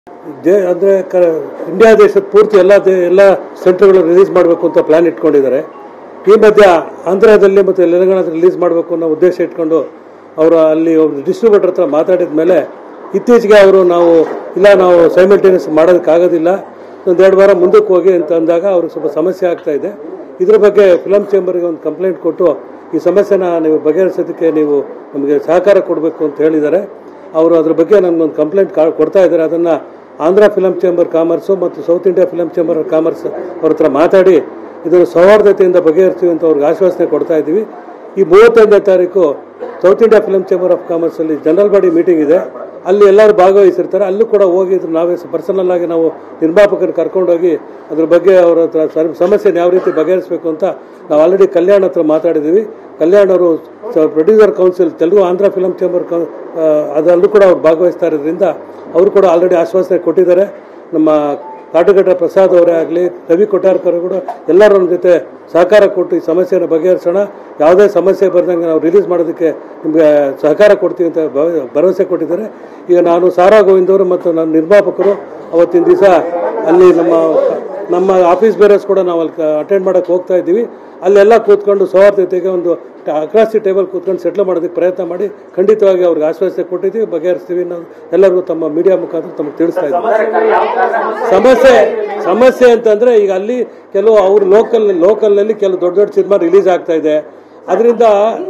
They ಅಂದರೆ ಕ India ದೇಶದ ಪೂರ್ತಿ ಎಲ್ಲ ದೇ ಎಲ್ಲ ಸೆಂಟರ್ಗಳು ರಿಲೀಸ್ ಮಾಡಬೇಕು ಅಂತ ಪ್ಲಾನ್ ಇಟ್ಕೊಂಡಿದ್ದಾರೆ ಈ ಮಧ್ಯ ಆಂಧ್ರದಲ್ಲಿ ಮತ್ತು ತೆಲಂಗಾಣದಲ್ಲಿ ರಿಲೀಸ್ ಮಾಡಬೇಕು ಅನ್ನೋ ಉದ್ದೇಶ ಇಟ್ಕೊಂಡು ಅವರು ಅಲ್ಲಿ ಒಬ್ಬ ಡಿಸ್ಟ್ರಿಬ್ಯೂಟರ್ ಹತ್ರ ಮಾತಾಡಿದ ಮೇಲೆ ಇತ್ತೀಚೆಗೆ ಅವರು ನಾವು ಇಲ್ಲ ನಾವು ಸೈಮಲ್ಟೇನಿಯಸ್ ಮಾಡೋದಕ್ಕಾಗೋದಿಲ್ಲ ಒಂದು ಎರಡು ವಾರ ಮುಂದಕ್ಕೆ ಹೋಗಿ ಅಂತ ಅಂದಾಗ ಅವ್ರಿಗೆ ಸ್ವಲ್ಪ ಸಮಸ್ಯೆ ಆಗ್ತಾ ಇದೆ ಇದ್ರ ಬಗ್ಗೆ ಫಿಲಮ್ ಚೇಂಬರ್ಗೆ ಒಂದು ಕಂಪ್ಲೇಂಟ್ ಕೊಟ್ಟು ಈ ಸಮಸ್ಯೆನ ನೀವು ಬಗೆಹರಿಸೋದಕ್ಕೆ ನೀವು ನಮಗೆ ಸಹಕಾರ ಕೊಡಬೇಕು ಅಂತ ಹೇಳಿದ್ದಾರೆ ಅವರು ಅದ್ರ ಬಗ್ಗೆ ನಮ್ಗೊಂದು ಕಂಪ್ಲೇಂಟ್ ಕೊಡ್ತಾ ಇದ್ದಾರೆ ಅದನ್ನು ಆಂಧ್ರ ಫಿಲಮ್ ಚೇಂಬರ್ ಕಾಮರ್ಸು ಮತ್ತು south India film chamber commerce ಅವ್ರ ಹತ್ರ ಮಾತಾಡಿ ಇದನ್ನು ಸೌಹಾರ್ದತೆಯಿಂದ ಬಗೆಹರಿಸ್ತೀವಿ ಅಂತ ಅವ್ರಿಗೆ ಆಶ್ವಾಸನೆ ಕೊಡ್ತಾ ಇದ್ದೀವಿ ಈ ಮೂವತ್ತೈದನೇ ತಾರೀಕು south India film chamber of ಕಾಮರ್ಸಲ್ಲಿ ಜನರಲ್ ಬಾಡಿ ಮೀಟಿಂಗ್ ಇದೆ ಅಲ್ಲಿ ಎಲ್ಲರೂ ಭಾಗವಹಿಸಿರ್ತಾರೆ ಅಲ್ಲೂ ಕೂಡ ಹೋಗಿ ಇದ್ರ ನಾವೇ ಪರ್ಸನಲ್ ಆಗಿ ನಾವು ನಿರ್ಮಾಪಕರು ಕರ್ಕೊಂಡೋಗಿ ಅದ್ರ ಬಗ್ಗೆ ಅವರ ಹತ್ರ ಸರ್- ಸಮಸ್ಯೆನ ಯಾವ ರೀತಿ ಬಗೆಹರಿಸಬೇಕು ಅಂತ ನಾವು ಆಲ್ರೆಡಿ ಕಲ್ಯಾಣ್ ಹತ್ರ ಮಾತಾಡಿದ್ದೀವಿ ಕಲ್ಯಾಣ್ ಅವರು producer council Telugu Andhra film chamber ಕೌ ಆ, ಅದರಲ್ಲೂ ಕೂಡ ಅವ್ರು ಭಾಗವಹಿಸ್ತಾ ಇರೋದ್ರಿಂದ ಅವರು ಕೂಡ ಆಲ್ರೆಡಿ ಆಶ್ವಾಸನೆ ಕೊಟ್ಟಿದ್ದಾರೆ ನಮ್ಮ ಕಾಟಗಡ್ಡ ಪ್ರಸಾದ್ ಅವರೇ ಆಗಲಿ ರವಿ ಕೊಟ್ಟಾರ್ಕರ್ ಕೂಡ ಎಲ್ಲರ ನಮ್ಮ ಜೊತೆ ಸಹಕಾರ ಕೊಟ್ಟು ಈ ಸಮಸ್ಯೆಯನ್ನು ಬಗೆಹರಿಸೋಣ ಯಾವುದೇ ಸಮಸ್ಯೆ ಬರ್ದಂಗೆ ನಾವು ರಿಲೀಸ್ ಮಾಡೋದಕ್ಕೆ ನಿಮಗೆ ಸಹಕಾರ ಕೊಡ್ತೀವಿ ಅಂತ ಭವ- ಭರವಸೆ ಕೊಟ್ಟಿದ್ದಾರೆ ಈಗ ನಾನು ಸಾರಾ ಗೋವಿಂದ್ ಅವರು ಮತ್ತು ನನ್ನ ನಿರ್ಮಾಪಕರು ಅವತ್ತಿನ ದಿವಸ ಅಲ್ಲಿ ನಮ್ಮ ನಮ್ಮ ಆಫೀಸ್ ಬೇರರ್ಸ್ ಕೂಡ ನಾವು ಅಲ್ಲಿ ಅಟೆಂಡ್ ಮಾಡೋಕ್ಕೆ ಹೋಗ್ತಾ ಇದ್ದೀವಿ ಅಲ್ಲೆಲ್ಲ ಕೂತ್ಕೊಂಡು ಸೌಹಾರ್ದತೆಗೆ ಒಂದು ಅಕ್ರಾಸ್ ದಿ ಟೇಬಲ್ ಕೂತ್ಕೊಂಡು ಸೆಟ್ಲ್ ಮಾಡೋದಕ್ಕೆ ಪ್ರಯತ್ನ ಮಾಡಿ ಖಂಡಿತವಾಗಿ ಅವ್ರಿಗೆ ಆಶ್ವಾಸನೆ ಕೊಟ್ಟಿದ್ದೀವಿ ಬಗೆಹರಿಸ್ತೀವಿ ನಾವು ಎಲ್ಲರಿಗೂ ತಮ್ಮ ಮೀಡಿಯಾ ಮುಖಾಂತರ ತಮಗೆ ತಿಳಿಸ್ತಾ ಇದ್ದೀವಿ ಸಮಸ್ಯೆ ಸಮಸ್ಯೆ ಅಂತಂದ್ರೆ ಈಗ ಅಲ್ಲಿ ಕೆಲವು ಅವ್ರ ಲೋಕಲ್ ಲೋಕಲ್ ನಲ್ಲಿ ಕೆಲವು ದೊಡ್ಡ ದೊಡ್ಡ ಸಿನಿಮಾ ರಿಲೀಸ್ ಆಗ್ತಾ ಇದೆ ಅದರಿಂದ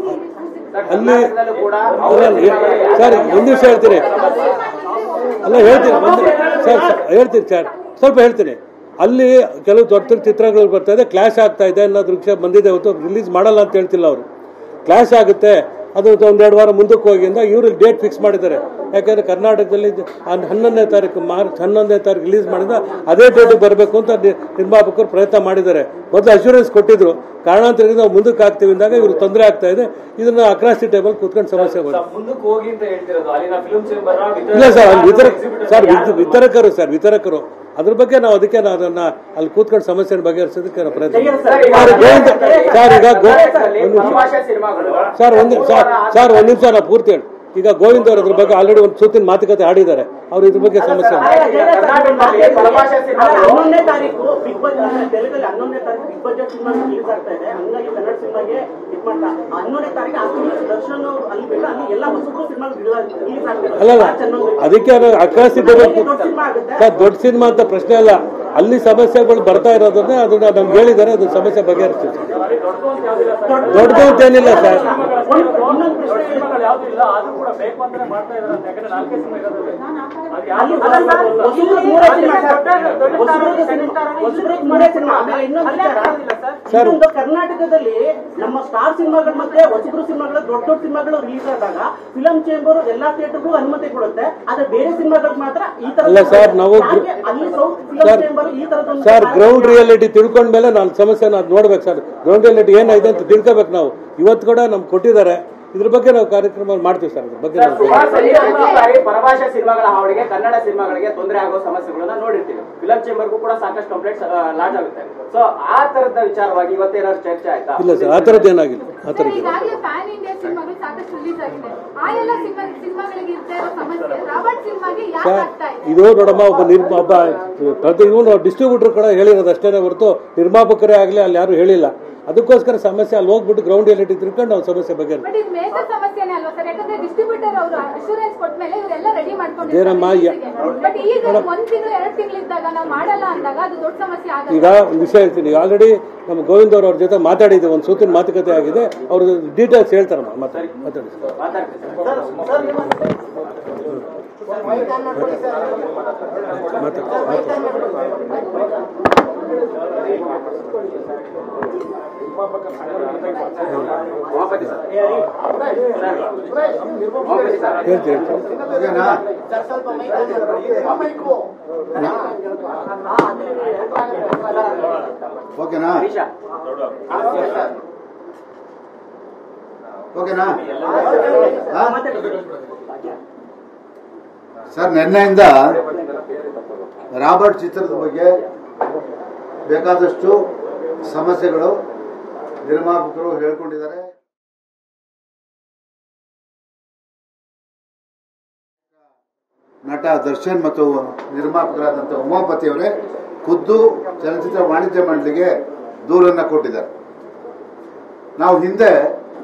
ಅಲ್ಲಿ ಅಲ್ಲ, ಸರ್ ಒಂದು ನಿಮಿಷ ಹೇಳ್ತೀನಿ ಅಲ್ಲ ಹೇಳ್ತೀನಿ ಒಂದು ಸರ್ ಸರ್, ಹೇಳ್ತೀನಿ ಸರ್ ಸ್ವಲ್ಪ ಹೇಳ್ತೀನಿ ಅಲ್ಲಿ ಕೆಲವು ದೊಡ್ಡ ದೊಡ್ಡ ಚಿತ್ರಗಳು ಬರ್ತಾ ಇದೆ ಕ್ಲಾಶ್ ಆಗ್ತಾ ಇದೆ ಅನ್ನೋ ದೃಶ್ಯ ಬಂದಿದೆ ಹೊತ್ತು ರಿಲೀಸ್ ಮಾಡಲ್ಲ ಅಂತ ಹೇಳ್ತಿಲ್ಲ ಅವರು ಕ್ಲಾಶ್ ಆಗುತ್ತೆ ಅದು ಒಂದೆರಡು ವಾರ ಮುಂದಕ್ಕೆ ಹೋಗಿ ಅಂತ ಇವರು ಡೇಟ್ ಫಿಕ್ಸ್ ಮಾಡಿದ್ದಾರೆ ಯಾಕಂದ್ರೆ ಕರ್ನಾಟಕದಲ್ಲಿ ಹನ್- ಹನ್ನೊಂದನೇ ತಾರೀಕು ಮಾರ್ಚ್ ಹನ್ನೊಂದನೇ ತಾರೀಕು ರಿಲೀಸ್ ಮಾಡಿದ ಅದೇ ಡೇಟಿಗೆ ಬರಬೇಕು ಅಂತ ನಿ- ನಿರ್ಮಾಪಕರು ಪ್ರಯತ್ನ ಮಾಡಿದ್ದಾರೆ ಮೊದಲು ಅಶ್ಯೂರೆನ್ಸ್ ಕೊಟ್ಟಿದ್ರು ಕಾರಣಾಂತರದಿಂದ ನಾವು ಮುಂದಕ್ಕೆ ಆಗ್ತೀವಿ ಅಂದಾಗ ಇವರು ತೊಂದರೆ ಆಗ್ತಾ ಇದೆ ಇದನ್ನ ಅಕ್ರಾಸ್ ದಿ ಟೇಬಲ್ ಕೂತ್ಕೊಂಡು ಸಮಸ್ಯೆ ಬಂತು ಮುಂದಕ್ಕೆ ಹೋಗಿ ಅಂತ ಹೇಳ್ತಿರೋದು ಅಲ್ಲಿನ ಫಿಲ್ಮ್ ಚೇಂಬರ್ ಇಲ್ಲ ಸರ್ ಅಲ್ಲಿ ವಿತರಕ ಸರ್ ವಿತ್- ವಿತರಕರು ಸರ್ ವಿತರಕರು ಅದ್ರ ಬಗ್ಗೆ ನಾವು ಅದಕ್ಕೆ ನಾವು ಅದನ್ನ ಅಲ್ಲಿ ಕೂತ್ಕೊಂಡು ಸಮಸ್ಯೆನ ಬಗೆಹರಿಸೋದಕ್ಕೆ ನಾವು ಪ್ರಯತ್ನ ಮಾಡ್ತೀವಿ. ಸರ್ ಗೋವಿಂದ ಸರ್ ಈಗ ಗೋ ಒಂದು ನಿಮಿಷ. ಭಾಷಾ ಸಿನಿಮಾಗಳು ಸರ್ ಒಂದು ಸರ್ ಸರ್ ಒಂದು ನಿಮಿಷ ನಾ ಪೂರ್ತಿ ಹೇಳಿ ಈಗ ಗೋವಿಂದ್ ಅವರು ಅದ್ರ ಬಗ್ಗೆ ಆಲ್ರೆಡಿ ಒಂದು ಸುತ್ತಿನ ಮಾತುಕತೆ ಆಡಿದ್ದಾರೆ ಅವ್ರು ಇದ್ರ ಬಗ್ಗೆ ಸಮಸ್ಯೆ ಕರ್ನಾಟಕದಲ್ಲಿ ಪರಭಾಷಾ ಸಿನಿಮಾಗಳು ಹನ್ನೊಂದನೇ ತಾರೀಕು ಬಿಗ್ ಬಜೆಟ್ ತೆಲುಗಲ್ಲಿ ಹನ್ನೊಂದನೇ ತಾರೀಕು ಬಿಗ್ ಬಜೆಟ್ ಸಿನಿಮಾ ರಿಲೀಸ್ ಆಗ್ತಾ ಇದೆ ಹಂಗಾಗಿ ಕನ್ನಡ ಸಿನಿಮಾಗೆ ಇದು ಮಾಡ್ತಾ ಹನ್ನೊಂದನೇ ತಾರೀಕು ಆ ದರ್ಶನ್ ಅಲ್ಲಿ ಬಿಟ್ಟು ಅಲ್ಲಿ ಎಲ್ಲ ಹೊಸಬ್ರು ಸಿನಿಮಾ ರಿಲೀಸ್ ಆಗ್ತಾ ಅಲ್ಲಲ್ಲ ಅದಕ್ಕೆ ಅಕ್ರಾಸ್ ದಿ ಟೇಬಲ್ ದೊಡ್ಡ ಸಿನಿಮಾ ಆಗುತ್ತೆ ಸರ್ ದೊಡ್ಡ ಸಿನಿಮಾ ಅಂತ ಪ್ರಶ್ನೆ ಅಲ್ಲ ಅಲ್ಲಿ ಸಮಸ್ಯೆಗಳು ಬರ್ತಾ ಇರೋದನ್ನ ಅದನ್ನ ನಮ್ಗೆ ಹೇಳಿದ್ದಾರೆ ಅದು ಸಮಸ್ಯೆ ಬಗೆಹರಿಸ್ತೀವಿ ದೊಡ್ಡದು ಅಂತ ಏನಿಲ್ಲ ಸರ್ ಇನ್ನೊಂದು ಪ್ರಶ್ನೆ ಸಿನಿಮಾಗಳು ಯಾವ್ದು ಇಲ್ಲ ಆದ್ರೂ ಕೂಡ ಬೇಕು ಅಂತಾನೆ ಮಾಡ್ತಾ ಇದಾರೆ ಅಂತ ಯಾಕಂದ್ರೆ ನಾಲ್ಕೇ ಸಿನಿಮಾ ಇರೋದ್ರಲ್ಲಿ ಅದು ಅಲ್ಲಿ ಯಾವ್ದು ಹೊಸಬ್ರಿಗೆ ಮೂರೇ ಸಿನಿಮಾ ಸರ್. ಹೊಸಬ್ರಿಗೆ ಸಿನಿಮಾ- ಹೊಸಬ್ರಿಗೆ ಮೂರೇ ಸಿನಿಮಾ ಆಮೇಲೆ ಇನ್ನೊಂದು ವಿಚಾರ ಇನ್ನೊಂದು ಕರ್ನಾಟಕದಲ್ಲಿ ನಮ್ಮ ಸ್ಟಾರ್ ಸಿನಿಮಾಗಳ ಮತ್ತೆ ಹೊಸಬ್ರು ಸಿನಿಮಾಗಳು ದೊಡ್ಡ ದೊಡ್ಡ ಸಿನಿಮಾಗಳು ರಿಲೀಸ್ ಆದಾಗ ಫಿಲಂ ಚೇಂಬರ್ ಎಲ್ಲಾ ಥಿಯೇಟರ್ಗೂ ಅನುಮತಿ ಕೊಡುತ್ತೆ ಆದ್ರೆ ಬೇರೆ ಸಿನಿಮಾಗಳಿಗೆ ಮಾತ್ರ ಈ ತರ ಅಲ್ಲ ಸರ್, ನಾವು ಗ್ರ- ಯಾಕೆ ಅಲ್ಲಿ ಸೌತ್ ಫಿಲಂ ಸರ್, ಚೇಂಬರ್ ಈ ತರದೊಂದು ಸರ್ ಗ್ರೌಂಡ್ ರಿಯಾಲಿಟಿ ತಿಳ್ಕೊಂಡ್ಮೇಲೆ ನಾನು ಸಮಸ್ಯೆನ ಅದು ನೋಡ್ಬೇಕು ಸರ್ ಗ್ರೌಂಡ್ ರಿಯಾಲಿಟಿ ಏನಿದೆ ಅಂತ ತಿಳ್ಕೊಬೇಕು ನಾವು ಇವತ್ತು ಕೂಡ ನಮ್ಗೆ ಕೊಟ್ಟಿದ್ದಾರೆ ಇದ್ರ ಬಗ್ಗೆ ನಾವು ಕಾರ್ಯಕ್ರಮ ಮಾಡ್ತೀವಿ ಸರ್ ಅದ್ರ ಬಗ್ಗೆ ನಾವು ಸುಮಾರು ಸರಿ ಹನ್ನೊಂದು ಬಾರಿ ಪರಭಾಷಾ ಸಿನಿಮಾಗಳ ಹಾವಳಿಗೆ ಕನ್ನಡ ಸಿನಿಮಾಗಳಿಗೆ ತೊಂದರೆ ಆಗೋ ಸಮಸ್ಯೆಗಳನ್ನ ನೋಡಿರ್ತೀವಿ ಫಿಲಂ ಚೇಂಬರ್ಗೂ ಕೂಡ ಸಾಕಷ್ಟು ಕಂಪ್ಲೇಂಟ್ಸ್ ಲಾಂಚ್ ಆಗುತ್ತೆ ಸೊ ಆ ತರದ ವಿಚಾರವಾಗಿ ಇವತ್ತೇನಾದ್ರು ಚರ್ಚೆ ಆಯ್ತಾ ಇಲ್ಲ ಸರ್ ಆ ಥರದ್ದು ಏನಾಗಿಲ್ಲ ಆ ಥರದ್ದು ಈಗಾಗಲೇ ಪ್ಯಾನ್ ಇಂಡಿಯಾ ಸಿನಿಮಾಗಳು ಸಾಕಷ್ಟು ರಿಲೀಸ್ ಆಗಿದೆ ಆ ಎಲ್ಲ ಸಿನಿಮಾ ಸಿನಿಮಾಗಳಿಗೆ ಇರ್ತಾ ಇರೋ ಸಮಸ್ಯೆ ರಾಬರ್ಟ್ ಸಿನಿಮಾಗೆ ಯಾಕೆ ಸರ್ ಆಗ್ತಾ ಇದೆ ಇದು ನೋಡಮ್ಮ ಒಬ್ಬ ನಿರ್ಮ ಒಬ್ಬ ಪ್ರತಿ ಇವನು ಡಿಸ್ಟ್ರಿಬ್ಯೂಟರ್ ಕೂಡ ಹೇಳಿರೋದು ಅಷ್ಟೇ ಹೊರತು ನಿರ್ಮಾಪಕರೇ ಆಗಲಿ ಅಲ್ಲಿ ಯಾರು ಹೇಳಿಲ್ಲ ಅದಕ್ಕೋಸ್ಕರ ಸಮಸ್ಯೆ ಅಲ್ಲಿ ಹೋಗ್ಬಿಟ್ಟು ಗ್ರೌಂಡ್ ರಿಯಾಲಿಟಿ ತಿಳ್ಕೊಂಡು ನಾವು ಸಮಸ್ಯೆ ಬಗ್ಗೆ ಬಟ್ ಇದು ಮೇಜರ್ ಸಮಸ್ಯೆನೇ ಅಲ್ವಾ ಸರ್ ಯಾಕಂದ್ರೆ ಡಿಸ್ಟ್ರಿಬ್ಯೂಟರ್ ಅವರು ಅಶೂರೆನ್ಸ್ ಕೊಟ್ಮೇಲೆ ಇವರೆಲ್ಲ ರೆಡಿ ಏನಮ್ಮ, ಯ- ಮಾಡ್ಕೊಂಡಿರ್ತಾರೆ ಬಟ್ ಈಗ ಒಂದ್ ತಿಂಗಳು ಎರಡು ತಿಂಗಳಿದ್ದಾಗ ನಾವು ಮಾಡಲ್ಲ ಅಂದಾಗ ಅದು ದೊಡ್ಡ ಸಮಸ್ಯೆ ಆಗಲ್ಲ ಈಗ ಒಂದು ವಿಷಯ ಹೇಳ್ತೀನಿ ಆಲ್ರೆಡಿ ನಮ್ಮ ಗೋವಿಂದ್ ಅವ್ರ ಜೊತೆ ಮಾತಾಡಿದ್ದೆ ಒಂದು ಸೂತಿನ ಮಾತುಕತೆ ಆಗಿದೆ ಅವ್ರ ಡೀಟೇಲ್ಸ್ ಹೇಳ್ತಾರಮ್ಮ ಮಾತಾಡಿ ಮಾತಾಡಿ ಮಾತಾಡ್ತೀವಿ ಸರ್. ಮಾತಾಡಿ ಮಾತಾಡಿ ಉಮಾಪತಿ ಸರ್ ಉಮಾಪತಿ ಸರ್ ಹೇಳ್ತೀನಿ ಹೇಳ್ತೀನಿ ಓಕೆನಾ ಹರೀಶಾ ಓಕೆನಾ ಹಾ? ಸರ್ ನಿನ್ನೆಯಿಂದ ರಾಬರ್ಟ್ ಚಿತ್ರದ ಬಗ್ಗೆ ಬೇಕಾದಷ್ಟು ಸಮಸ್ಯೆಗಳು ನಿರ್ಮಾಪಕರು ಹೇಳ್ಕೊಂಡಿದ್ದಾರೆ ನಟ ದರ್ಶನ್ ಮತ್ತು ನಿರ್ಮಾಪಕರಾದಂಥ ಉಮಾಪತಿಯವರೇ ಖುದ್ದು ಚಲನಚಿತ್ರ ವಾಣಿಜ್ಯ ಮಂಡಳಿಗೆ ದೂರನ್ನು ಕೊಟ್ಟಿದ್ದಾರೆ ನಾವು ಹಿಂದೆ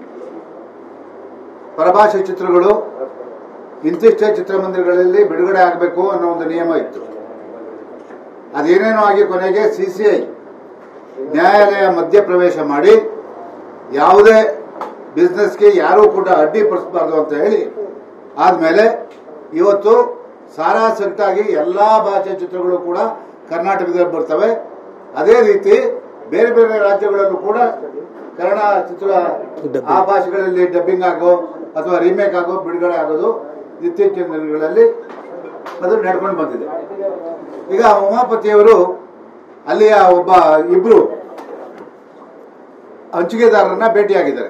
ಪರಭಾಷೆ ಚಿತ್ರಗಳು ಇಂತಿಷ್ಟೇ ಚಿತ್ರಮಂದಿರಗಳಲ್ಲಿ ಬಿಡುಗಡೆ ಆಗಬೇಕು ಅನ್ನೋ ಒಂದು ನಿಯಮ ಇತ್ತು ಅದೇನೇನೋ ಆಗಿ ಕೊನೆಗೆ ಸಿಸಿಐ ನ್ಯಾಯಾಲಯ ಮಧ್ಯಪ್ರವೇಶ ಮಾಡಿ ಯಾವುದೇ ಬಿಸ್ನೆಸ್ಗೆ ಯಾರೂ ಕೂಡ ಅಡ್ಡಿಪಡಿಸಬಾರ್ದು ಅಂತ ಹೇಳಿ ಆದ್ಮೇಲೆ ಇವತ್ತು ಸಾರಾಸಟ್ಟಾಗಿ ಎಲ್ಲಾ ಭಾಷೆ ಚಿತ್ರಗಳು ಕೂಡ ಕರ್ನಾಟಕದಲ್ಲಿ ಬರ್ತವೆ ಅದೇ ರೀತಿ ಬೇರೆ ಬೇರೆ ರಾಜ್ಯಗಳಲ್ಲೂ ಕೂಡ ಕನ್ನಡ ಚಿತ್ರ ಆ ಭಾಷೆಗಳಲ್ಲಿ ಡಬ್ಬಿಂಗ್ ಆಗೋ ಅಥವಾ ರೀಮೇಕ್ ಆಗೋ ಬಿಡುಗಡೆ ಆಗೋದು ಇತ್ತೀಚಿನ ದಿನಗಳಲ್ಲಿ ಅದು ನಡ್ಕೊಂಡು ಬಂದಿದೆ ಈಗ ಉಮಾಪತಿಯವರು ಅಲ್ಲಿಯ ಒಬ್ಬ ಇಬ್ರು ಹಂಚಿಕೆದಾರರನ್ನ ಭೇಟಿಯಾಗಿದ್ದಾರೆ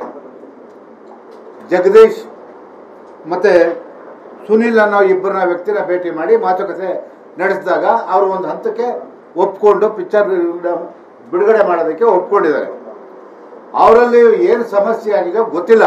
ಜಗದೀಶ್ ಮತ್ತೆ ಸುನಿಲ್ ಅನ್ನೋ ಇಬ್ಬರನ್ನ ವ್ಯಕ್ತಿನ ಭೇಟಿ ಮಾಡಿ ಮಾತುಕತೆ ನಡೆಸಿದಾಗ ಅವರು ಒಂದು ಹಂತಕ್ಕೆ ಒಪ್ಕೊಂಡು ಪಿಕ್ಚರ್ ಬಿಡುಗಡೆ ಮಾಡೋದಕ್ಕೆ ಒಪ್ಕೊಂಡಿದ್ದಾರೆ ಅವರಲ್ಲಿ ಏನು ಸಮಸ್ಯೆ ಆಗಿದೆ ಗೊತ್ತಿಲ್ಲ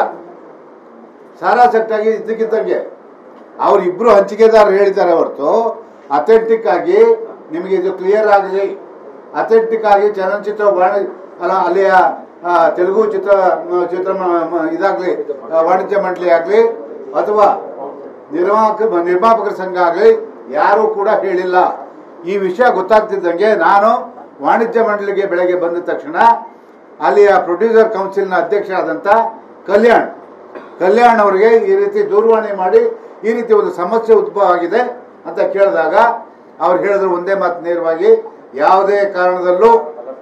ಸಾರಾಸಟ್ಟಾಗಿ ಇದ್ದಕ್ಕಿದ್ದಂಗೆ ಅವರಿಬ್ರು ಹಂಚಿಕೆದಾರರು ಹೇಳಿದ್ದಾರೆ ಹೊರತು ಅಥೆಂಟಿಕ್ ಆಗಿ ನಿಮಗೆ ಇದು ಕ್ಲಿಯರ್ ಆಗಲಿ ಅಥೆಂಟಿಕ್ ಆಗಿ ಚಲನಚಿತ್ರ ವಾಣಿ ಅಲ್ಲ ಅಲ್ಲಿಯ ಆ, ತೆಲುಗು ಚಿತ್ರ ಮ- ಚಿತ್ರ ಮ- ಮ- ಇದಾಗ್ಲಿ ಆ, ವಾಣಿಜ್ಯ ಮಂಡಳಿ ಆಗ್ಲಿ ಅಥವಾ ನಿರ್ಮಾಪಕ ನಿರ್ಮಾಪಕರ ಸಂಘ ಆಗಲಿ ಯಾರೂ ಕೂಡ ಹೇಳಿಲ್ಲ ಈ ವಿಷಯ ಗೊತ್ತಾಗ್ತಿದ್ದಂಗೆ ನಾನು ವಾಣಿಜ್ಯ ಮಂಡಳಿಗೆ ಬೆಳಗ್ಗೆ ಬಂದ ತಕ್ಷಣ ಅಲ್ಲಿಯ ಪ್ರೊಡ್ಯೂಸರ್ ಕೌನ್ಸಿಲ್ನ ಅಧ್ಯಕ್ಷರಾದಂಥ ಕಲ್ಯಾಣ್ ಕಲ್ಯಾಣ್ ಅವರಿಗೆ ಈ ರೀತಿ ದೂರವಾಣಿ ಮಾಡಿ ಈ ರೀತಿ ಒಂದು ಸಮಸ್ಯೆ ಉದ್ಭವ ಆಗಿದೆ ಅಂತ ಕೇಳಿದಾಗ ಅವ್ರು ಹೇಳಿದ್ರು ಒಂದೇ ಮಾತು ನೇರವಾಗಿ ಯಾವುದೇ ಕಾರಣದಲ್ಲೂ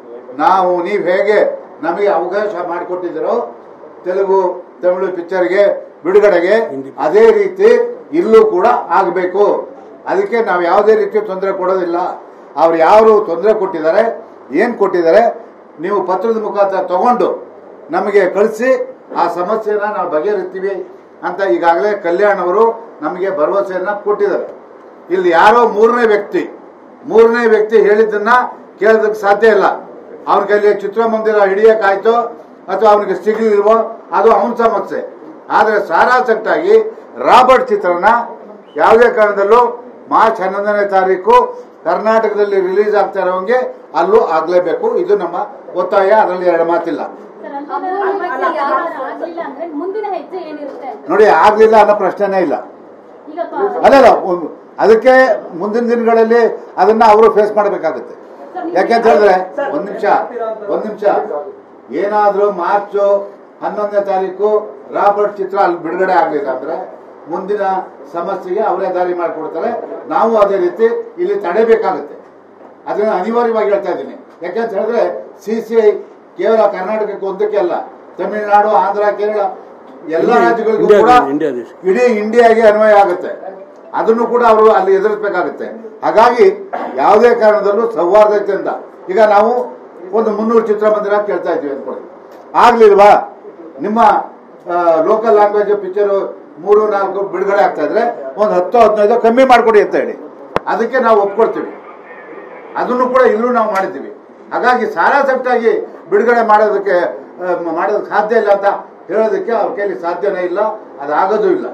ನಾವು ನೀವು ಹೇಗೆ ನಮಗೆ ಅವಕಾಶ ಮಾಡಿಕೊಟ್ಟಿದ್ದೀರೋ ತೆಲುಗು ತಮಿಳು ಪಿಕ್ಚರ್ಗೆ ಬಿಡುಗಡೆಗೆ ಅದೇ ರೀತಿ ಇಲ್ಲೂ ಕೂಡ ಆಗಬೇಕು ಅದಕ್ಕೆ ನಾವು ಯಾವುದೇ ರೀತಿ ತೊಂದರೆ ಕೊಡೋದಿಲ್ಲ ಅವ್ರು ಯಾರು ತೊಂದರೆ ಕೊಟ್ಟಿದ್ದಾರೆ ಏನು ಕೊಟ್ಟಿದ್ದಾರೆ ನೀವು ಪತ್ರದ ಮುಖಾಂತರ ತಗೊಂಡು ನಮಗೆ ಕಳಿಸಿ ಆ ಸಮಸ್ಯೆನ ನಾವು ಬಗೆಹರಿಸ್ತೀವಿ ಅಂತ ಈಗಾಗಲೇ ಕಲ್ಯಾಣ್ ಅವರು ನಮಗೆ ಭರವಸೆಯನ್ನ ಕೊಟ್ಟಿದ್ದಾರೆ ಇಲ್ಲಿ ಯಾರೋ ಮೂರನೇ ವ್ಯಕ್ತಿ ಮೂರನೇ ವ್ಯಕ್ತಿ ಹೇಳಿದ್ದನ್ನ ಕೇಳೋದಕ್ಕೆ ಸಾಧ್ಯ ಇಲ್ಲ ಅವನ ಕೈಲಿ ಚಿತ್ರಮಂದಿರ ಹಿಡಿಯಕ್ಕಾಯ್ತೋ ಅಥವಾ ಅವನಿಗೆ ಸಿಗಲಿಲ್ವೋ ಅದು ಅವನ ಸಮಸ್ಯೆ ಆದರೆ ಸಾರಾಸಟ್ಟಾಗಿ ರಾಬರ್ಟ್ ಚಿತ್ರನ ಯಾವುದೇ ಕಾರಣದಲ್ಲೂ ಮಾರ್ಚ್ ಹನ್ನೊಂದನೇ ತಾರೀಕು ಕರ್ನಾಟಕದಲ್ಲಿ ರಿಲೀಸ್ ಆಗ್ತಾ ಇರೋಂಗೆ ಅಲ್ಲೂ ಆಗ್ಲೇಬೇಕು ಇದು ನಮ್ಮ ಒತ್ತಾಯ ಅದರಲ್ಲಿ ಎರಡು ಮಾತಿಲ್ಲ ಸರ್, ಅಂತ ಮತ್ತೆ ಯಾರು ಆಗ್ಲಿಲ್ಲ ಅಂದ್ರೆ ಮುಂದಿನ ಹೆಜ್ಜೆ ಏನಿರುತ್ತೆ ಅಂತ ನೋಡಿ ಆಗ್ಲಿಲ್ಲ ಅನ್ನೋ ಪ್ರಶ್ನೆನೇ ಇಲ್ಲ ಈಗ ಕ- ಅಲ್ಲಲ್ಲ ಒಂದು- ಅದಕ್ಕೆ ಮುಂದಿನ ದಿನಗಳಲ್ಲಿ ಅದನ್ನ ಅವರು ಫೇಸ್ ಮಾಡಬೇಕಾಗುತ್ತೆ ಯಾಕೆಂತ ಹೇಳಿದ್ರೆ ಒಂದ್ ನಿಮಿಷ ಒಂದ್ ನಿಮಿಷ ಏನಾದ್ರೂ ಮಾರ್ಚ್ ಹನ್ನೊಂದನೇ ತಾರೀಕು ರಾಬರ್ಟ್ ಚಿತ್ರ ಅಲ್ಲಿ ಬಿಡುಗಡೆ ಆಗ್ಲಿಲ್ಲ ಅಂದ್ರೆ ಮುಂದಿನ ಸಮಸ್ಯೆಗೆ ಅವರೇ ದಾರಿ ಮಾಡಿಕೊಡ್ತಾರೆ ನಾವು ಅದೇ ರೀತಿ ಇಲ್ಲಿ ತಡೆಬೇಕಾಗುತ್ತೆ ಅದನ್ನ ಅನಿವಾರ್ಯವಾಗಿ ಹೇಳ್ತಾ ಇದ್ದೀನಿ ಯಾಕೆಂತ ಹೇಳಿದ್ರೆ ಸಿ ಸಿ ಐ ಕೇವಲ ಕರ್ನಾಟಕಕ್ಕೆ ಒಂದಕ್ಕೆ ಅಲ್ಲ ತಮಿಳುನಾಡು ಆಂಧ್ರ ಕೇರಳ ಎಲ್ಲ ಇಂಡಿಯಾ- ರಾಜ್ಯಗಳಿಗೂ ಇಂಡಿಯಾ- ಕೂಡ ಇಂಡಿಯಾ ದೇಶ. ಇಡೀ ಇಂಡಿಯಾಗೆ ಅನ್ವಯ ಆಗುತ್ತೆ ಅದನ್ನು ಕೂಡ ಅವರು ಅಲ್ಲಿ ಎದುರಿಸಬೇಕಾಗುತ್ತೆ ಹಾಗಾಗಿ ಯಾವುದೇ ಕಾರಣದಲ್ಲೂ ಸೌಹಾರ್ದತೆಯಿಂದ ಈಗ ನಾವು ಒಂದು ಮುನ್ನೂರು ಚಿತ್ರಮಂದಿರ ಕೇಳ್ತಾ ಇದ್ದೀವಿ ಅನ್ಕೊಳ್ಳಿ ಆಗ್ಲಿಲ್ವಾ ನಿಮ್ಮ ಲೋಕಲ್ ಲ್ಯಾಂಗ್ವೇಜ್ ಪಿಕ್ಚರ್ ಮೂರು ನಾಲ್ಕು ಬಿಡುಗಡೆ ಆಗ್ತಾ ಇದ್ರೆ ಒಂದು ಹತ್ತು ಹದಿನೈದು ಕಮ್ಮಿ ಮಾಡ್ಕೊಡಿ ಅಂತ ಹೇಳಿ ಅದಕ್ಕೆ ನಾವು ಒಪ್ಕೊಳ್ತೀವಿ ಅದನ್ನು ಕೂಡ ಇಲ್ಲೂ ನಾವು ಮಾಡಿದ್ದೀವಿ ಹಾಗಾಗಿ ಸಾರಾಸಟ್ಟಾಗಿ ಬಿಡುಗಡೆ ಮಾಡೋದಕ್ಕೆ ಆ, ಮಾಡೋದಕ್ಕೆ ಸಾಧ್ಯ ಇಲ್ಲ ಅಂತ ಹೇಳೋದಕ್ಕೆ ಅವ್ರ ಕೈಲಿ ಸಾಧ್ಯನೇ ಇಲ್ಲ ಅದಾಗೋದು ಇಲ್ಲ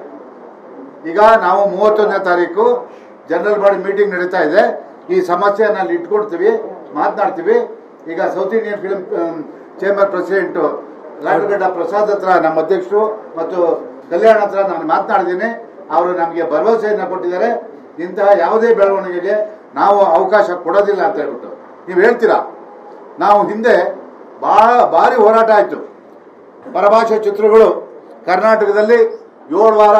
ಈಗ ನಾವು ಮೂವತ್ತೊಂದನೇ ತಾರೀಕು ಜನರಲ್ ಬಾಡಿ ಮೀಟಿಂಗ್ ನಡೀತಾ ಇದೆ ಈ ಸಮಸ್ಯೆಯನ್ನ ಅಲ್ಲಿ ಇಟ್ಕೊಡ್ತೀವಿ ಮಾತನಾಡ್ತೀವಿ ಈಗ south Indian film chamber president Latagadda Prasad ಹತ್ರ ನಮ್ಮ ಅಧ್ಯಕ್ಷರು ಮತ್ತು ಕಲ್ಯಾಣ ಹತ್ರ ನಾನು ಮಾತನಾಡಿದ್ದೀನಿ ಅವರು ನಮಗೆ ಭರವಸೆಯನ್ನ ಕೊಟ್ಟಿದ್ದಾರೆ ಇಂತಹ ಯಾವುದೇ ಬೆಳವಣಿಗೆಗೆ ನಾವು ಅವಕಾಶ ಕೊಡೋದಿಲ್ಲ ಅಂತ ಹೇಳ್ಬಿಟ್ಟು ನೀವು ಹೇಳ್ತೀರಾ ನಾವು ಹಿಂದೆ ಬಹಳ ಭಾರಿ ಹೋರಾಟ ಆಯ್ತು ಪರಭಾಷೆ ಚಿತ್ರಗಳು ಕರ್ನಾಟಕದಲ್ಲಿ ಏಳು ವಾರ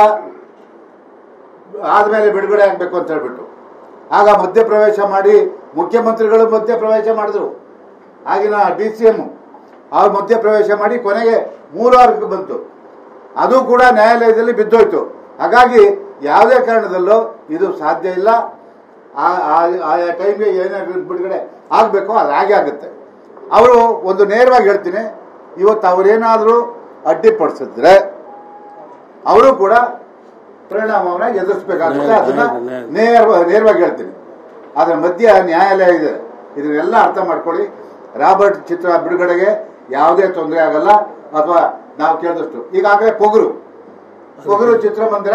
ಆದ್ಮೇಲೆ ಬಿಡುಗಡೆ ಆಗಬೇಕು ಅಂತ ಹೇಳ್ಬಿಟ್ಟು ಆಗ ಮಧ್ಯಪ್ರವೇಶ ಮಾಡಿ ಮುಖ್ಯಮಂತ್ರಿಗಳು ಮಧ್ಯಪ್ರವೇಶ ಮಾಡಿದ್ರು ಆಗಿನ ಡಿ ಸಿ ಎಂ ಅವ್ರು ಮಧ್ಯಪ್ರವೇಶ ಮಾಡಿ ಕೊನೆಗೆ ಮೂರು ವಾರಕ್ಕೆ ಬಂತು ಅದು ಕೂಡ ನ್ಯಾಯಾಲಯದಲ್ಲಿ ಬಿದ್ದೋಯ್ತು ಹಾಗಾಗಿ ಯಾವುದೇ ಕಾರಣದಲ್ಲೂ ಇದು ಸಾಧ್ಯ ಇಲ್ಲ ಆ- ಆ- ಆಯಾ ಟೈಮ್ಗೆ ಏನಾದ್ರು ಬಿಡುಗಡೆ ಆಗಬೇಕೋ ಅದು ಹಾಗೆ ಆಗುತ್ತೆ ಅವರು ಒಂದು ನೇರವಾಗಿ ಹೇಳ್ತೀನಿ ಇವತ್ತು ಅವರೇನಾದರೂ ಅಡ್ಡಿಪಡಿಸಿದ್ರೆ ಅವರು ಕೂಡ ಪರಿಣಾಮವನ್ನ ಎದುರಿಸಬೇಕಾಗುತ್ತೆ ಅದನ್ನ ನೇರ ನೇರವಾಗಿ ಹೇಳ್ತೀನಿ ಅದರ ಮಧ್ಯ ನ್ಯಾಯಾಲಯ ಇದೆ ಇದನ್ನೆಲ್ಲ ಅರ್ಥ ಮಾಡ್ಕೊಳ್ಳಿ ರಾಬರ್ಟ್ ಚಿತ್ರ ಬಿಡುಗಡೆಗೆ ಯಾವುದೇ ತೊಂದರೆ ಆಗಲ್ಲ ಅಥವಾ ನಾವು ಕೇಳಿದಷ್ಟು ಈಗಾಗಲೇ ಪೊಗರು ಪೊಗರು ಚಿತ್ರಮಂದಿರ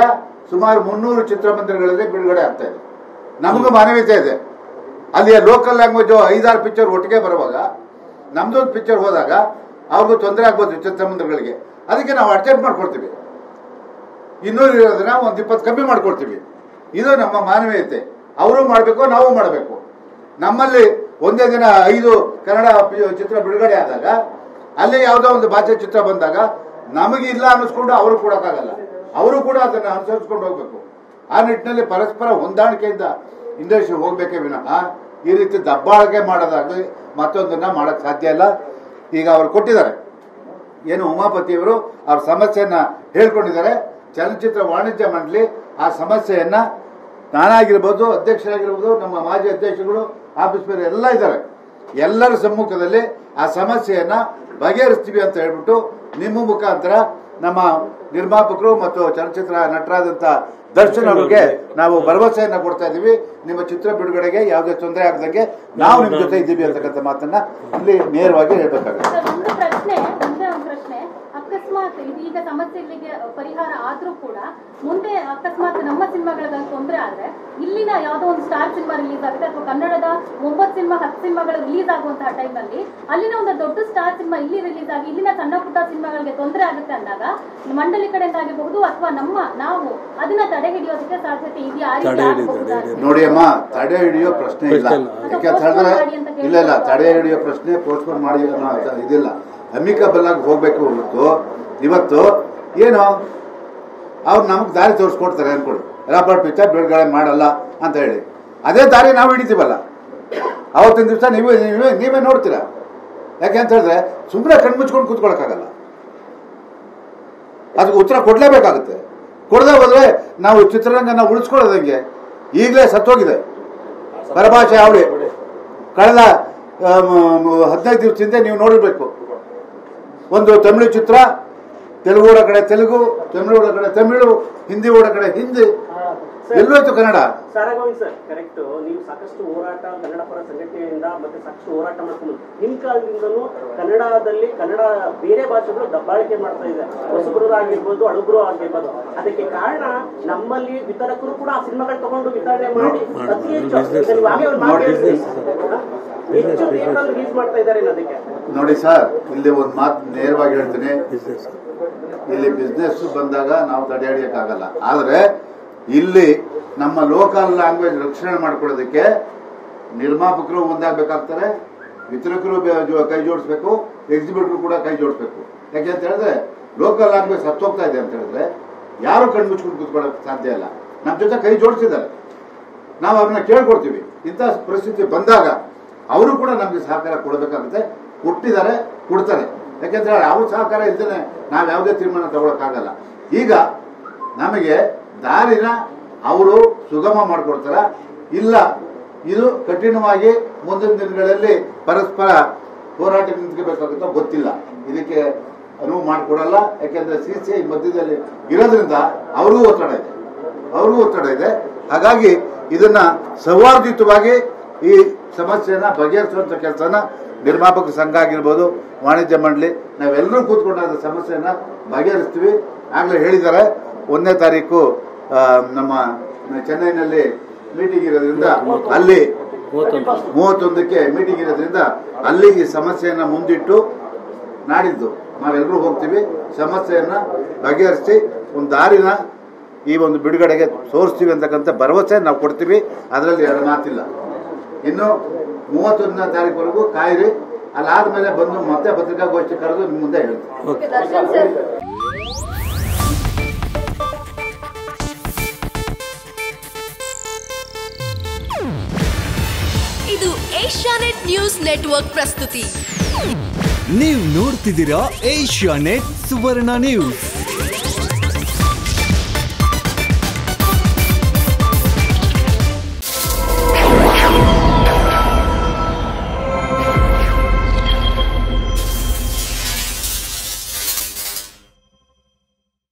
ಸುಮಾರು ಮುನ್ನೂರು ಚಿತ್ರಮಂದಿರಗಳಲ್ಲಿ ಬಿಡುಗಡೆ ಆಗ್ತಾ ಇದೆ ನಮಗೂ ಮಾನವೀಯತೆ ಇದೆ ಅಲ್ಲಿಯ ಲೋಕಲ್ ಲ್ಯಾಂಗ್ವೇಜ್ ಐದಾರು ಪಿಕ್ಚರ್ ಒಟ್ಟಿಗೆ ಬರುವಾಗ ನಮ್ದೊಂದು ಪಿಕ್ಚರ್ ಹೋದಾಗ ಅವ್ರಿಗೂ ತೊಂದರೆ ಆಗ್ಬೋದು ಚಿತ್ರಮಂದಿರಗಳಿಗೆ ಅದಕ್ಕೆ ನಾವು ಅಡ್ಜಸ್ಟ್ ಮಾಡ್ಕೊಳ್ತೀವಿ ಇನ್ನೂರು ಇರೋದನ್ನ ಒಂದು ಇಪ್ಪತ್ತು ಕಮ್ಮಿ ಮಾಡ್ಕೊಳ್ತೀವಿ ಇದು ನಮ್ಮ ಮಾನವೀಯತೆ ಅವರು ಮಾಡಬೇಕು ನಾವು ಮಾಡಬೇಕು ನಮ್ಮಲ್ಲಿ ಒಂದೇ ದಿನ ಐದು ಕನ್ನಡ ಪಿ- ಚಿತ್ರ ಬಿಡುಗಡೆ ಆದಾಗ ಅಲ್ಲಿ ಯಾವುದೋ ಒಂದು ಭಾಷೆ ಚಿತ್ರ ಬಂದಾಗ ನಮಗೆ ಇಲ್ಲ ಅನ್ನಿಸ್ಕೊಂಡು ಅವರು ಕೊಡೋಕ್ಕಾಗಲ್ಲ ಅವರು ಕೂಡ ಅದನ್ನು ಅನುಸರಿಸ್ಕೊಂಡು ಹೋಗ್ಬೇಕು ಆ ನಿಟ್ಟಿನಲ್ಲಿ ಪರಸ್ಪರ ಹೊಂದಾಣಿಕೆಯಿಂದ ಇಂಡಸ್ಟ್ರಿ ಹೋಗ್ಬೇಕೇ ವಿನಃ ಈ ರೀತಿ ದಬ್ಬಾಳಿಕೆ ಮಾಡೋದಾಗಲಿ ಮತ್ತೊಂದನ್ನ ಮಾಡಕ್ ಸಾಧ್ಯ ಇಲ್ಲ ಈಗ ಅವರು ಕೊಟ್ಟಿದ್ದಾರೆ ಏನು ಉಮಾಪತಿಯವರು ಅವ್ರ ಸಮಸ್ಯೆಯನ್ನ ಹೇಳ್ಕೊಂಡಿದ್ದಾರೆ ಚಲನಚಿತ್ರ ವಾಣಿಜ್ಯ ಮಂಡಳಿ ಆ ಸಮಸ್ಯೆಯನ್ನ ನಾನಾಗಿರ್ಬೋದು ಅಧ್ಯಕ್ಷರಾಗಿರ್ಬೋದು ನಮ್ಮ ಮಾಜಿ ಅಧ್ಯಕ್ಷಗಳು ಆಫೀಸ್ ಬೇರೆ ಎಲ್ಲ ಇದ್ದಾರೆ ಎಲ್ಲರ ಸಮ್ಮುಖದಲ್ಲಿ ಆ ಸಮಸ್ಯೆಯನ್ನ ಬಗೆಹರಿಸ್ತೀವಿ ಅಂತ ಹೇಳ್ಬಿಟ್ಟು ನಿಮ್ಮ ಮುಖಾಂತರ ನಮ್ಮ ನಿರ್ಮಾಪಕರು ಮತ್ತು ಚಲನಚಿತ್ರ ನಟರಾದಂತ ದರ್ಶನ್ ಅವರಿಗೆ ನಾವು ಭರವಸೆಯನ್ನ ಕೊಡ್ತಾ ಇದ್ದೀವಿ ನಿಮ್ಮ ಚಿತ್ರ ಬಿಡುಗಡೆಗೆ ಯಾವುದೇ ತೊಂದರೆ ಆಗದಂಗೆ ನಾವು ನಿಮ್ಮ ಜೊತೆ ಇದ್ದೀವಿ ಅಂತಕ್ಕಂಥ ಮಾತನ್ನ ಇಲ್ಲಿ ನೇರವಾಗಿ ಹೇಳ್ಬೇಕಾಗುತ್ತೆ ಸರ್, ಒಂದು ಪ್ರಶ್ನೆ ಒಂದೇ ಒಂದು ಪ್ರಶ್ನೆ ಅಕಸ್ಮಾತ್ ಇದು ಈಗ ಸಮಸ್ಯೆ ಇಲ್ಲಿಗೆ ಪರಿಹಾರ ಆದ್ರೂ ಕೂಡ ಮುಂದೆ ಅಕಸ್ಮಾತ್ ನಮ್ಮ ಸಿನಿಮಾಗಳಿಗೆ ತೊಂದರೆ ಆದ್ರೆ ಇಲ್ಲಿನ ಯಾವ್ದೋ ಒಂದು ಸ್ಟಾರ್ ಸಿನಿಮಾ ರಿಲೀಸ್ ಆಗುತ್ತೆ ಅಥವಾ ಕನ್ನಡದ ಒಂಬತ್ತು ಸಿನಿಮಾ ಹತ್ತು ಸಿನಿಮಾಗಳು ರಿಲೀಸ್ ಆಗುವಂತಹ ಟೈಮಲ್ಲಿ ಅಲ್ಲಿನ ಒಂದು ದೊಡ್ಡ ಸ್ಟಾರ್ ಸಿನಿಮಾ ಇಲ್ಲಿ ರಿಲೀಸ್ ಆಗಿ ಇಲ್ಲಿನ ಸಣ್ಣ ಪುಟ್ಟ ಸಿನಿಮಾಗಳಿಗೆ ತೊಂದರೆ ಆಗುತ್ತೆ ಅಂದಾಗ ಮಂಡಳಿ ಕಡೆಯಿಂದ ಆಗಿರಬಹುದು ಅಥವಾ ನಮ್ಮ ನಾವು ಅದನ್ನ ತಡೆ ಹಿಡಿಯೋದಕ್ಕೆ ಸಾಧ್ಯತೆ ಇದೆಯಾ ಆ ರೀತಿ ಆಗ್ಬಹುದಾ? ನೋಡಿ ಅಮ್ಮ ತಡೆ ಹಿಡಿಯೋ ಪ್ರಶ್ನೆ ಇಲ್ಲ ಯಾಕೆ ಅಂತ ಹೇಳಿದ್ರೆ ಇಲ್ಲ ಇಲ್ಲ ತಡೆ ಹಿಡಿಯೋ ಪ್ರಶ್ನೆ ಪೋಸ್ಟ್ಪೋನ್ ಮಾಡಿ ಅನ್ನೋ ಅರ್ಥ ಇದಿಲ್ಲ ಅಮಿಕಬಲ್ ಆಗಿ ಹೋಗ್ಬೇಕು ಹೊರತು ಇವತ್ತು ಏನು ಅವ್ರು ನಮಗೆ ದಾರಿ ತೋರಿಸ್ಕೊಡ್ತಾರೆ ಅನ್ಕೊಳ್ಳಿ ರಾಬರ್ಟ್ ಪಿಕ್ಚರ್ ಬಿಡುಗಡೆ ಮಾಡಲ್ಲ ಅಂತ ಹೇಳಿ ಅದೇ ದಾರಿ ನಾವು ಹಿಡಿತೀವಲ್ಲ ಅವತ್ತಿನ ದಿವಸ ನೀವೇ ನೀವೇ ನೀವೇ ನೋಡ್ತೀರಾ ಯಾಕೆ ಅಂತ ಹೇಳಿದ್ರೆ ಸುಮ್ಮನೆ ಕಣ್ಮುಚ್ಕೊಂಡು ಕೂತ್ಕೊಳಕ್ಕಾಗಲ್ಲ ಅದಕ್ಕೆ ಉತ್ತರ ಕೊಡ್ಲೇಬೇಕಾಗುತ್ತೆ ಕೊಡದೆ ಹೋದ್ರೆ ನಾವು ಚಿತ್ರರಂಗನ ಉಳಿಸ್ಕೊಳ್ಳೋದಂಗೆ ಈಗಲೇ ಸತ್ತೋಗಿದೆ ಪರಭಾಷೆ ಅವಳಿ ಕಳೆದ ಹದಿನೈದು ದಿವಸದಿಂದ ನೀವು ನೋಡಿರ್ಬೇಕು ಒಂದು ತಮಿಳು ಚಿತ್ರ ತೆಲುಗು ಓಡೋ ಕಡೆ ತೆಲುಗು ತಮಿಳು ಓಡೋ ಕಡೆ ತಮಿಳು ಹಿಂದಿ ಓಡೋ ಕಡೆ ಹಿಂದಿ ಎಲ್ಲೋಯ್ತು ಕನ್ನಡ ಸಾರಾಗೋವಿಂದ್ ಸರ್ ಕರೆಕ್ಟ್ ನೀವು ಸಾಕಷ್ಟು ಹೋರಾಟ ಕನ್ನಡ ಪರ ಸಂಘಟನೆಯಿಂದ ಮತ್ತೆ ಸಾಕಷ್ಟು ಹೋರಾಟ ಮಾಡ್ಕೊಂಡು ನಿಮ್ ಕಾಲದಿಂದಲೂ ಕನ್ನಡದಲ್ಲಿ ಕನ್ನಡ ಬೇರೆ ಭಾಷೆಗಳು ದಬ್ಬಾಳಿಕೆ ಮಾಡ್ತಾ ಇದೆ ಹೊಸಬರು ಆಗಿರ್ಬೋದು ಅಳುಬರು ಆಗಿರ್ಬೋದು ಅದಕ್ಕೆ ಕಾರಣ ನಮ್ಮಲ್ಲಿ ವಿತರಕರು ಕೂಡ ಆ ಸಿನಿಮಾಗಳು ತಗೊಂಡು ವಿತರಣೆ ಮಾಡಿ ಅತಿ ಹೆಚ್ಚು ಈಗ ನೀವು ಆಗಲೇ ಒಂದು ಮಾತು ಹೇಳಿದ್ರಿ. ಹೆಚ್ಚು ಥಿಯೇಟರ್ ರಿಲೀಸ್ ಮಾಡ್ತಾ ಇದ್ದಾರೆ ಅನ್ನೋದಕ್ಕೆ ನೋಡಿ ಸರ್ ಇಲ್ಲಿ ಒಂದು ಮಾತು ನೇರವಾಗಿ ಹೇಳ್ತೀನಿ ಇಲ್ಲಿ ಬಿಸ್ನೆಸ್ ಬಂದಾಗ ನಾವು ತಡೆ ಹಿಡಿಯಕ್ಕಾಗಲ್ಲ ಆದ್ರೆ ಇಲ್ಲಿ ನಮ್ಮ ಲೋಕಲ್ ಲ್ಯಾಂಗ್ವೇಜ್ ರಕ್ಷಣೆ ಮಾಡ್ಕೊಳ್ಳೋದಕ್ಕೆ ನಿರ್ಮಾಪಕರು ಒಂದಾಗಬೇಕಾಗ್ತಾರೆ ವಿತರಕರು ಬೆ- ಜೊ- ಕೈ ಜೋಡಿಸ್ಬೇಕು ಎಕ್ಸಿಬಿಟರ್ ಕೂಡ ಕೈ ಜೋಡಿಸ್ಬೇಕು ಯಾಕೆ ಅಂತ ಹೇಳಿದ್ರೆ ಲೋಕಲ್ ಲ್ಯಾಂಗ್ವೇಜ್ ಸತ್ತೋಗ್ತಾ ಇದೆ ಅಂತ ಹೇಳಿದ್ರೆ ಯಾರು ಕಣ್ಣು ಮುಚ್ಕೊಂಡು ಕೂತ್ಕೊಳ್ಳೋಕೆ ಸಾಧ್ಯ ಇಲ್ಲ ನಮ್ಮ ಜೊತೆ ಕೈ ಜೋಡಿಸಿದ್ದಾರೆ ನಾವು ಅವ್ರನ್ನ ಕೇಳ್ಕೊಡ್ತೀವಿ ಇಂಥ ಪರಿಸ್ಥಿತಿ ಬಂದಾಗ ಅವರು ಕೂಡ ನಮಗೆ ಸಹಕಾರ ಕೊಡಬೇಕಾಗುತ್ತೆ ಕೊಟ್ಟಿದ್ದಾರೆ ಕೊಡ್ತಾರೆ ಯಾಕೆಂದ್ರೆ ಅವ್ರ ಸಹಕಾರ ಇಲ್ದೇನೆ ನಾವು ಯಾವುದೇ ತೀರ್ಮಾನ ತಗೊಳಕ್ಕಾಗಲ್ಲ ಈಗ ನಮಗೆ ದಾರಿನ ಅವರು ಸುಗಮ ಮಾಡಿಕೊಡ್ತಾರ ಇಲ್ಲ ಇದು ಕಠಿಣವಾಗಿ ಮುಂದಿನ ದಿನಗಳಲ್ಲಿ ಪರಸ್ಪರ ಹೋರಾಟಕ್ಕೆ ನಿಂತ್ಕೋಬೇಕಾಗುತ್ತೋ ಗೊತ್ತಿಲ್ಲ ಇದಕ್ಕೆ ಅನುವು ಮಾಡಿಕೊಡಲ್ಲ ಯಾಕೆಂದ್ರೆ ಸಿ ಸಿ ಐ ಮಧ್ಯದಲ್ಲಿ ಇರೋದ್ರಿಂದ ಅವ್ರಿಗೂ ಒತ್ತಡ ಇದೆ ಅವ್ರಿಗೂ ಒತ್ತಡ ಇದೆ ಹಾಗಾಗಿ ಇದನ್ನ ಸೌಹಾರ್ದಿತವಾಗಿ ಈ ಸಮಸ್ಯೆನ ಬಗೆಹರಿಸುವಂತ ಕೆಲಸನ ನಿರ್ಮಾಪಕ ಸಂಘ ಆಗಿರ್ಬೋದು ವಾಣಿಜ್ಯ ಮಂಡಳಿ ನಾವೆಲ್ಲರೂ ಕೂತ್ಕೊಂಡು ಅದ್ರ ಸಮಸ್ಯೆನ ಬಗೆಹರಿಸ್ತೀವಿ ಆಗ್ಲೇ ಹೇಳಿದ್ದಾರೆ ಒಂದನೇ ತಾರೀಕು ಆ, ನಮ್ಮ ಚೆನ್ನೈನಲ್ಲಿ ಮೀಟಿಂಗ್ ಇರೋದ್ರಿಂದ ಅಲ್ಲಿ ಮೂವತ್ತೊಂದಕ್ಕೆ ಮೀಟಿಂಗ್ ಇರೋದ್ರಿಂದ ಅಲ್ಲಿ ಈ ಸಮಸ್ಯೆಯನ್ನ ಮುಂದಿಟ್ಟು ನಾಡಿದ್ದು ನಾವೆಲ್ಲರೂ ಹೋಗ್ತೀವಿ ಸಮಸ್ಯೆಯನ್ನ ಬಗೆಹರಿಸಿ ಒಂದು ದಾರಿನ ಈ ಒಂದು ಬಿಡುಗಡೆಗೆ ತೋರಿಸ್ತೀವಿ ಅಂತಕ್ಕಂಥ ಭರವಸೆ ನಾವು ಕೊಡ್ತೀವಿ ಅದರಲ್ಲಿ ಎರಡು ಮಾತಿಲ್ಲ ಇನ್ನು ಮೂವತ್ತೊಂದನೇ ತಾರೀಕುವರೆಗೂ ಕಾಯಿರಿ ಅಲ್ಲಾದ್ಮೇಲೆ ಬಂದು ಮತ್ತೆ ಪತ್ರಿಕಾಗೋಷ್ಠಿ ಕರೆದು ನಿಮ್ ಮುಂದೆ ಹೇಳ್ತೀವಿ ದರ್ಶನ್ ಸರ್ ಇದು ಏಷ್ಯಾನೆಟ್ ನ್ಯೂಸ್ ನೆಟ್ವರ್ಕ್ ಪ್ರಸ್ತುತಿ ನೀವು ನೋಡ್ತಿದ್ದೀರಾ ಏಷ್ಯಾ ನೆಟ್ ಸುವರ್ಣ ನ್ಯೂಸ್